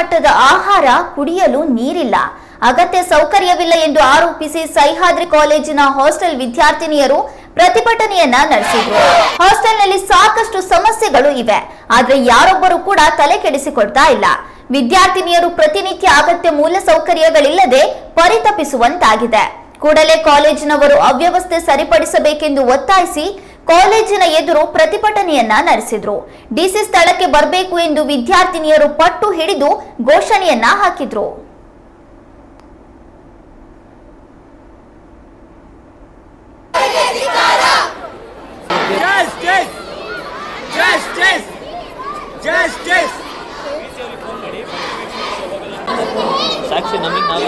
ಗುಣಮಟ್ಟದ ಆಹಾರ ಕುಡಿಯಲು ನೀರಿಲ್ಲ ಅಗತ್ಯ ಸೌಕರ್ಯವಿಲ್ಲ ಎಂದು ಆರೋಪಿಸಿ ಸಹ್ಯಾದ್ರಿ ಕಾಲೇಜಿನ ಹಾಸ್ಟೆಲ್ ವಿದ್ಯಾರ್ಥಿನಿಯರು ಪ್ರತಿಭಟನೆಯನ್ನ ನಡೆಸಿದ್ರು ಹಾಸ್ಟೆಲ್ನಲ್ಲಿ ಸಾಕಷ್ಟು ಸಮಸ್ಯೆಗಳು ಇವೆ ಆದ್ರೆ ಯಾರೊಬ್ಬರು ಕೂಡ ತಲೆ ಕೆಡಿಸಿಕೊಳ್ತಾ ಇಲ್ಲ ವಿದ್ಯಾರ್ಥಿನಿಯರು ಪ್ರತಿನಿತ್ಯ ಅಗತ್ಯ ಮೂಲ ಸೌಕರ್ಯಗಳಿಲ್ಲದೆ ಪರಿತಪಿಸುವಂತಾಗಿದೆ ಕೂಡಲೇ ಕಾಲೇಜಿನವರು ಅವ್ಯವಸ್ಥೆ ಸರಿಪಡಿಸಬೇಕೆಂದು ಒತ್ತಾಯಿಸಿ ಕಾಲೇಜಿನ ಎದುರು ಪ್ರತಿಭಟನೆಯನ್ನ ನಡೆಸಿದ್ರು ಡಿಸಿ ಸ್ಥಳಕ್ಕೆ ಬರಬೇಕು ಎಂದು ವಿದ್ಯಾರ್ಥಿನಿಯರು ಪಟ್ಟು ಹಿಡಿದು ಘೋಷಣೆಯನ್ನ ಹಾಕಿದ್ರು Justice! Justice! Justice! ಸಾಕ್ಷಿ ನಮಗೆ ನಾವೇ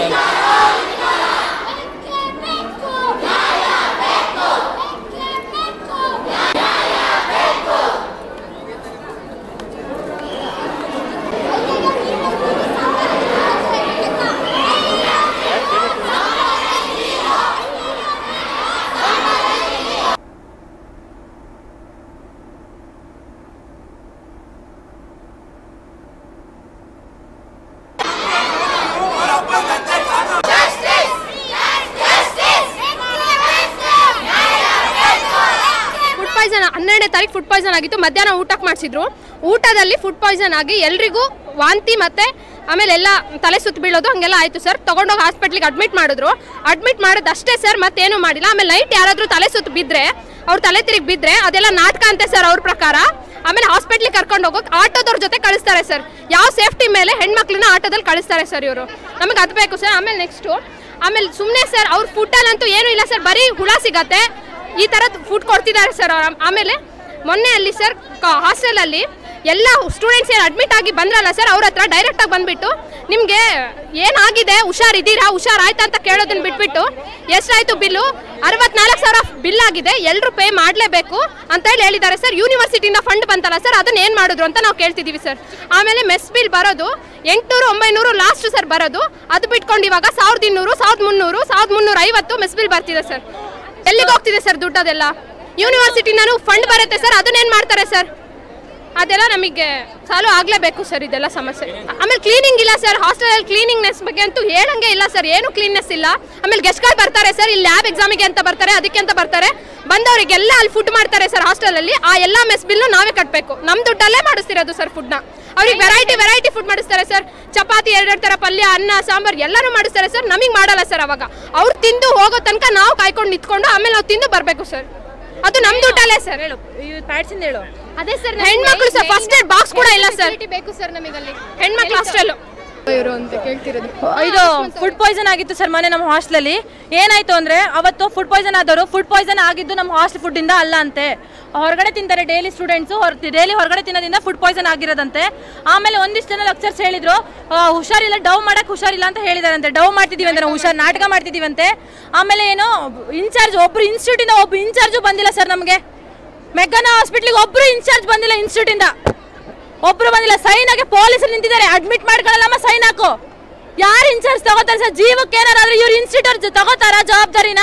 ಫುಡ್ ಪಾಯ್ಸನ್ ಹನ್ನೆರಡನೇ ತಾರೀಕು ಫುಡ್ ಪಾಯ್ಸನ್ ಆಗಿತ್ತು ಮಧ್ಯಾಹ್ನ ಊಟಕ್ಕೆ ಮಾಡಿಸಿದ್ರು ಊಟದಲ್ಲಿ ಫುಡ್ ಪಾಯ್ಸನ್ ಆಗಿ ಎಲ್ರಿಗೂ ವಾಂತಿ ಮತ್ತೆ ಆಮೇಲೆ ಎಲ್ಲ ತಲೆ ಸುತ್ತ ಬೀಳೋದು ಹಂಗೆಲ್ಲ ಆಯಿತು ಸರ್ ತೊಗೊಂಡೋಗಿ ಹಾಸ್ಪಿಟ್ಲಿಗೆ ಅಡ್ಮಿಟ್ ಮಾಡಿದ್ರು ಅಡ್ಮಿಟ್ ಮಾಡೋದಷ್ಟೇ ಸರ್ ಮತ್ತೇನು ಮಾಡಿಲ್ಲ ಆಮೇಲೆ ನೈಟ್ ಯಾರಾದರೂ ತಲೆ ಸುತ್ತ ಬಿದ್ದರೆ ಅವ್ರು ತಲೆ ತಿರುಗಿ ಬಿದ್ದರೆ ಅದೆಲ್ಲ ನಾಟಕ ಅಂತೆ ಸರ್ ಅವ್ರ ಪ್ರಕಾರ ಆಮೇಲೆ ಹಾಸ್ಪಿಟ್ಲಿಗೆ ಕರ್ಕೊಂಡು ಹೋಗೋಕೆ ಆಟೋದವ್ರ ಜೊತೆ ಕಳಿಸ್ತಾರೆ ಸರ್ ಯಾವ ಸೇಫ್ಟಿ ಮೇಲೆ ಹೆಣ್ಮಕ್ಳನ್ನ ಆಟೋದಲ್ಲಿ ಕಳಿಸ್ತಾರೆ ಸರ್ ಇವರು ನಮಗೆ ಅದು ಬೇಕು ಸರ್ ಆಮೇಲೆ ನೆಕ್ಸ್ಟು ಆಮೇಲೆ ಸುಮ್ಮನೆ ಸರ್ ಅವ್ರ ಫುಡ್ಡಲ್ಲಂತೂ ಏನೂ ಇಲ್ಲ ಸರ್ ಬರೀ ಹುಳ ಸಿಗತ್ತೆ ಈ ಥರದ್ದು ಫುಡ್ ಕೊಡ್ತಿದ್ದಾರೆ ಸರ್ ಅವ್ರು ಆಮೇಲೆ ಮೊನ್ನೆ ಅಲ್ಲಿ ಸರ್ ಹಾಸ್ಟೆಲಲ್ಲಿ ಎಲ್ಲ ಸ್ಟೂಡೆಂಟ್ಸ್ ಏನು ಅಡ್ಮಿಟ್ ಆಗಿ ಬಂದ್ರಲ್ಲ ಸರ್ ಅವ್ರ ಹತ್ರ ಡೈರೆಕ್ಟಾಗಿ ಬಂದ್ಬಿಟ್ಟು ನಿಮಗೆ ಏನಾಗಿದೆ ಹುಷಾರಿದ್ದೀರಾ ಹುಷಾರಾಯ್ತಾ ಅಂತ ಕೇಳೋದನ್ನ ಬಿಟ್ಬಿಟ್ಟು ಎಷ್ಟಾಯಿತು ಬಿಲ್ಲು ಅರವತ್ನಾಲ್ಕು ಸಾವಿರ ಬಿಲ್ ಆಗಿದೆ ಎಲ್ಲರೂ ಪೇ ಮಾಡಲೇಬೇಕು ಅಂತ ಹೇಳಿ ಹೇಳಿದ್ದಾರೆ ಸರ್ ಯೂನಿವರ್ಸಿಟಿಯಿಂದ ಫಂಡ್ ಬಂತಲ್ಲ ಸರ್ ಅದನ್ನ ಏನು ಮಾಡಿದ್ರು ಅಂತ ನಾವು ಕೇಳ್ತಿದ್ದೀವಿ ಸರ್ ಆಮೇಲೆ ಮೆಸ್ ಬಿಲ್ ಬರೋದು ಎಂಟುನೂರು ಒಂಬೈನೂರು ಲಾಸ್ಟ್ ಸರ್ ಬರೋದು ಅದು ಬಿಟ್ಕೊಂಡು ಇವಾಗ ಸಾವಿರದ ಇನ್ನೂರು ಸಾವಿರದ ಮುನ್ನೂರು ಸಾವಿರದ ಮುನ್ನೂರ ಐವತ್ತು ಮೆಸ್ ಬಿಲ್ ಬರ್ತಿದೆ ಸರ್ ಎಲ್ಲಿಗೆ ಹೋಗ್ತಿದೆ ಸರ್ ದುಡ್ಡು ಅದೆಲ್ಲ ಯೂನಿವರ್ಸಿಟಿನೂ ಫಂಡ್ ಬರುತ್ತೆ ಸರ್ ಅದನ್ನೇನು ಮಾಡ್ತಾರೆ ಸರ್ ಅದೆಲ್ಲ ನಮಗೆ ಚಾಲು ಆಗಲೇಬೇಕು ಸರ್ ಇದೆಲ್ಲ ಸಮಸ್ಯೆ ಆಮೇಲೆ ಕ್ಲೀನಿಂಗ್ ಇಲ್ಲ ಸರ್ ಹಾಸ್ಟೆಲಲ್ಲಿ ಕ್ಲೀನಿಂಗ್ನೆಸ್ ಬಗ್ಗೆ ಅಂತೂ ಹೇಳಂಗೆ ಇಲ್ಲ ಸರ್ ಏನು ಕ್ಲೀನ್ನೆಸ್ ಇಲ್ಲ ಆಮೇಲೆ ಗೆಸ್ಟ್ಗಳು ಬರ್ತಾರೆ ಸರ್ ಇಲ್ಲಿ ಲ್ಯಾಬ್ ಎಕ್ಸಾಮಿಗೆ ಅಂತ ಬರ್ತಾರೆ ಅದಕ್ಕೆ ಅಂತ ಬರ್ತಾರೆ ಬಂದವರಿಗೆಲ್ಲ ಅಲ್ಲಿ ಫುಡ್ ಮಾಡ್ತಾರೆ ಸರ್ ಹಾಸ್ಟೆಲಲ್ಲಿ ಆ ಎಲ್ಲ ಮೆಸ್ ಬಿಲ್ಲು ನಾವೇ ಕಟ್ಟಬೇಕು ನಮ್ಮ ದುಡ್ಡಲ್ಲೇ ಮಾಡಿಸ್ತಿರೋದು ಸರ್ ಫುಡ್ನ ಅವ್ರಿಗೆ ವೆರೈಟಿ ವೆರೈಟಿ ಫುಡ್ ಮಾಡಿಸ್ತಾರೆ ಸರ್ ಚಪಾತಿ ಎರಡೆರಡು ಥರ ಪಲ್ಯ ಅನ್ನ ಸಾಂಬಾರು ಎಲ್ಲರೂ ಮಾಡಿಸ್ತಾರೆ ಸರ್ ನಮಗೆ ಮಾಡಲ್ಲ ಸರ್ ಅವಾಗ ಅವ್ರು ತಿಂದು ಹೋಗೋ ತನಕ ನಾವು ಕಾಯ್ಕೊಂಡು ನಿಂತ್ಕೊಂಡು ಆಮೇಲೆ ನಾವು ತಿಂದು ಬರಬೇಕು ಸರ್ ಅದು ನಮ್ಮ ದುಡ್ಡಲ್ಲೇ ಸರ್ ಹೇಳು ಪ್ಯಾಡ್ಸ್ ಇಂದ ಹೇಳು ಅದೇ ಸರ್ ಹೆಣ್ಮಕ್ಳು ಸರ್ ಫಸ್ಟ್ ಏಡ್ ಬಾಕ್ಸ್ ಕೂಡ ಇಲ್ಲ ಸರ್ ಬೇಕು ಸರ್ ನಮಗಲ್ಲಿ ಹೆಣ್ಮಕ್ಳು ಹಾಸ್ಟೆಲ್ ಇವರು ಅಂತ ಕೇಳ್ತಿರೋದು ಇದು ಫುಡ್ ಪಾಯ್ಸನ್ ಆಗಿತ್ತು ಸರ್ ಮೊನ್ನೆ ನಮ್ಮ ಹಾಸ್ಟೆಲಲ್ಲಿ ಏನಾಯ್ತು ಅಂದ್ರೆ ಅವತ್ತು ಫುಡ್ ಪಾಯ್ಸನ್ ಆದವರು ಫುಡ್ ಪಾಯ್ಸನ್ ಆಗಿದ್ದು ನಮ್ಮ ಹಾಸ್ಟೆಲ್ ಫುಡ್ ಇಂದ ಅಲ್ಲ ಅಂತೆ ಹೊರಗಡೆ ತಿಂತಾರೆ ಡೈಲಿ ಸ್ಟೂಡೆಂಟ್ಸ್ ಡೈಲಿ ಹೊರಗಡೆ ತಿನ್ನೋದ್ರಿಂದ ಫುಡ್ ಪಾಯ್ಸನ್ ಆಗಿರೋದಂತೆ ಆಮೇಲೆ ಒಂದಿಷ್ಟು ಜನ ಲೆಕ್ಚರ್ಸ್ ಹೇಳಿದ್ರು ಆ, ಹುಷಾರಿಲ್ಲ ಡವ್ ಮಾಡಕ್ ಹುಷಾರಿಲ್ಲ ಅಂತ ಹೇಳಿದಾರಂತೆ ಡವ್ ಮಾಡ್ತಿದೀವಿ ಅಂತ ನಾವು ಹುಷಾರ್ ನಾಟಕ ಮಾಡ್ತಿದೀವಂತೆ ಆಮೇಲೆ ಏನೋ ಇನ್ಚಾರ್ಜ್ ಒಬ್ರು ಇನ್ಸ್ಟಿಟ್ಯೂಟ್ ಇಂದ ಒಬ್ರು ಇನ್ಚಾರ್ಜು ಬಂದಿಲ್ಲ ಸರ್ ನಮಗೆ ಮೆಗ್ಗಾನ ಹಾಸ್ಪಿಟ್ಲಿಗೆ ಒಬ್ರು ಇನ್ಚಾರ್ಜ್ ಬಂದಿಲ್ಲ ಇನ್ಸ್ಟಿಟ್ಯೂಟ್ ಇಂದ ಒಬ್ರು ಬಂದಿಲ್ಲ ಸೈನ್ ಹಾಕಿ ಪೊಲೀಸರು ನಿಂತಿದ್ದಾರೆ ಅಡ್ಮಿಟ್ ಮಾಡ್ಕೊಳ್ಳಲ್ಲಮ್ಮ ಸೈನ್ ಹಾಕು ಯಾರು ಇನ್ಚಾರ್ಜ್ ತಗೋತಾರೆ ಸರ್ ಜೀವಕ್ಕೆ ಏನಾರಾದ್ರೆ ಇವ್ರು ಇನ್ಸ್ಟಿಟ್ಯೂಟ್ ತಗೋತಾರ ಜವಾಬ್ದಾರಿನ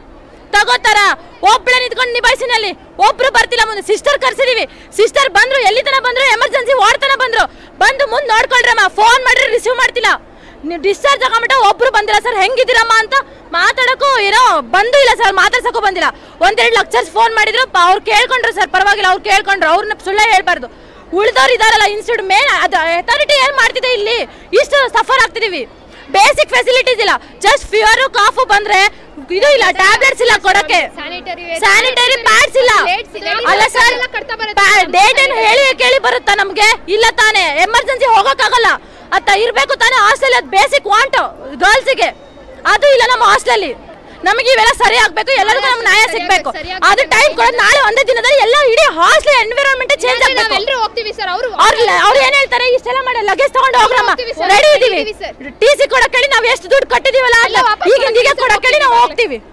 ತಗೋತಾರ ಒಬ್ಳೆ ನಿಂತ್ಕೊಂಡು ನಿಭಾಯಿಸಿನಲ್ಲಿ ಒಬ್ರು ಬರ್ತಿಲ್ಲ ಮುಂದೆ ಸಿಸ್ಟರ್ ಕರ್ಸಿದೀವಿ ಸಿಸ್ಟರ್ ಬಂದ್ರು ಎಲ್ಲಿ ತನ ಬಂದ್ರು ಎಮರ್ಜೆನ್ಸಿ ವಾರ್ಡ್ ತನ ಬಂದ್ರು ಬಂದು ಮುಂದೆ ನೋಡ್ಕೊಳ್ರಮ್ಮ ಫೋನ್ ಮಾಡ್ರಿ ರಿಸೀವ್ ಮಾಡ್ತಿಲ್ಲ ನೀವು ಡಿಸ್ಚಾರ್ಜ್ ಆಗಮಟ ಒಬ್ರು ಬಂದಿಲ್ಲ ಸರ್ ಹೆಂಗಿದ್ದೀರಮ್ಮ ಅಂತ ಮಾತಾಡಕ್ಕೂ ಏನೋ ಬಂದು ಇಲ್ಲ ಸರ್ ಮಾತಾಡ್ಸಕ್ಕೂ ಬಂದಿಲ್ಲ ಒಂದೆರಡು ಲೆಕ್ಚರ್ಸ್ ಫೋನ್ ಮಾಡಿದ್ರು ಪ- ಅವ್ರು ಕೇಳ್ಕೊಂಡ್ರು ಸರ್ ಪರವಾಗಿಲ್ಲ ಅವ್ರು ಕೇಳ್ಕೊಂಡ್ರು ಅವ್ರನ್ನ ಸುಳ್ಳೆ ಹೇಳ್ಬಾರ್ದು ಉಳ್ದವ್ರು ಇದಾರಲ್ಲ ಇನ್ಸ್ಟಿಟ್ಯೂಟ್ ಮೇನ್ ಅದು ಅಥಾರಿಟಿ ಏನ್ ಮಾಡ್ತಿದೆ ಇಲ್ಲಿ ಇಷ್ಟು ಸಫರ್ ಆಗ್ತಿದೀವಿ ಬೇಸಿಕ್ ಫೆಸಿಲಿಟೀಸ್ ಇಲ್ಲ ಜಸ್ಟ್ ಫೀವರು ಕಾಫು ಬಂದ್ರೆ ಇದು ಇಲ್ಲ ಟ್ಯಾಬ್ಲೆಟ್ಸ್ ಇಲ್ಲ ಕೊಡಕ್ಕೆ ಸ್ಯಾನಿಟರಿ ಪ್ಯಾಡ್ಸ್ ಇಲ್ಲ ಅಲ್ಲ ಸರ್ ಡೇಟ್ ಏನು ಹೇಳಿ ಕೇಳಿ ಬರುತ್ತಾ ನಮ್ಗೆ ಇಲ್ಲ ತಾನೇ ಎಮರ್ಜೆನ್ಸಿ ಹೋಗಕ್ಕಾಗಲ್ಲ ಅತ್ತ ಇರ್ಬೇಕು ತಾನೇ ಹಾಸ್ಟೆಲ್ ಅದು ಬೇಸಿಕ್ ವಾಂಟ್ ಗರ್ಲ್ಸಿಗೆ ಅದು ಇಲ್ಲ ನಮ್ಮ ಹಾಸ್ಟೆಲ್ ನಮಗೆ ಇವೆಲ್ಲ ಸರಿ ಆಗ್ಬೇಕು ಎಲ್ಲರಿಗೂ ನಮ್ಗೆ ನ್ಯಾಯ ಸಿಗ್ಬೇಕು ಅದು ಟೈಮ್ ಕೊಡೋದು ನಾಳೆ ಒಂದೇ ದಿನದಲ್ಲಿ ಎಲ್ಲ ಇಡೀ ಹಾಸ್ಟೆಲ್ ಎನ್ವಿರಾನ್ಮೆಂಟ್ ಚೇಂಜ್ ಆಗ್ಬೇಕು ನಾವೆಲ್ಲರೂ ಹೋಗ್ತೀವಿ ಸರ್ ಅವರು ಅವ್ರ ಅವ್ರು ಏನ್ ಹೇಳ್ತಾರೆ ಇಷ್ಟೆಲ್ಲ ಮಾಡಿ ಲಗೇಜ್ ತಗೊಂಡು ಹೋಗ್ರಮ್ಮ ಹೋಗ್ತೀವಿ sir. ರೆಡಿ ಇದೀವಿ ಹೋಗ್ತೀವಿ sir. ಟಿ ಸಿ ಕೊಡಕ್ಕೆ ಹೇಳಿ ನಾವು ಎಷ್ಟು ದುಡ್ಡು ಕಟ್ಟಿದೀವಲ್ಲ ಎಲ್ಲ ವಾಪಸ್ ಈಗಿಂದ ಈಗ ಕೊಡಕ್ಕೆ ಹೇಳಿ ನಾವು ಹೋಗ್ತೀವಿ